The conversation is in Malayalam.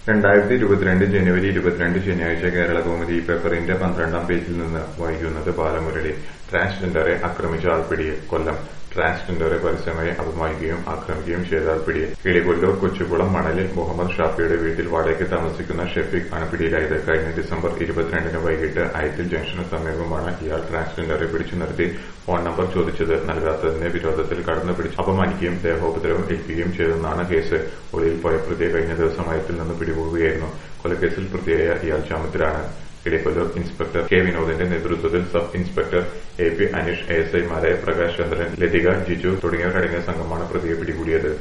രണ്ടായിരത്തി ഇരുപത്തിരണ്ട് ജനുവരി ഇരുപത്തിരണ്ട് ശനിയാഴ്ച കേരളകൗമുദി പേപ്പറിന്റെ പന്ത്രണ്ടാം പേജിൽ നിന്ന് വായിക്കുന്നത് ബാലമുരളി ട്രാൻസ്ജെൻഡറെ ആക്രമിച്ച ആൾപിടിയെ കൊല്ലം ട്രാൻസ്ജെൻഡറെ പരസ്യമായി അപമാനിക്കുകയും ആക്രമിക്കുകയും ചെയ്ത ആൾപിടിയെ കിളികൊല്ലൂർ കൊച്ചുകുളം മണലിൽ മുഹമ്മദ് ഷാഫിയുടെ വീട്ടിൽ വാടകയ്ക്ക് താമസിക്കുന്ന ഷെഫീഖ് ആണ് പിടിയിലായത് കഴിഞ്ഞ ഡിസംബർ ഇരുപത്തിരണ്ടിന് വൈകിട്ട് അയത്തിൽ ജംഗ്ഷന് സമീപമാണ് ഇയാൾ ട്രാൻസ്ജെൻഡറെ പിടിച്ചു നിർത്തി ഫോൺ നമ്പർ ചോദിച്ചത് നൽകാത്തതിന്റെ വിരോധത്തിൽ കടന്നു പിടിച്ച് അപമാനിക്കുകയും ദേഹോപദ്രവം ഏൽപ്പിക്കുകയും ചെയ്തെന്നാണ് കേസ് ഒളിയിൽ പോയ പ്രതിയെ കഴിഞ്ഞ ദിവസം അയത്തിൽ നിന്ന് പിടികൂടുകയായിരുന്നു കൊലക്കേസിൽ പ്രതിയായ ഇയാൾ ജാമ്യത്തിലാണ് ഇടക്കൊല്ലൂർ ഇൻസ്പെക്ടർ കെ വിനോദിന്റെ നേതൃത്വത്തിൽ sub inspector A P Aneesh A S ഐമാരായ പ്രകാശ് ചന്ദ്രൻ ലതിക ജിജു തുടങ്ങിയവരടങ്ങിയ സംഘമാണ് പ്രതിയെ പിടികൂടിയത്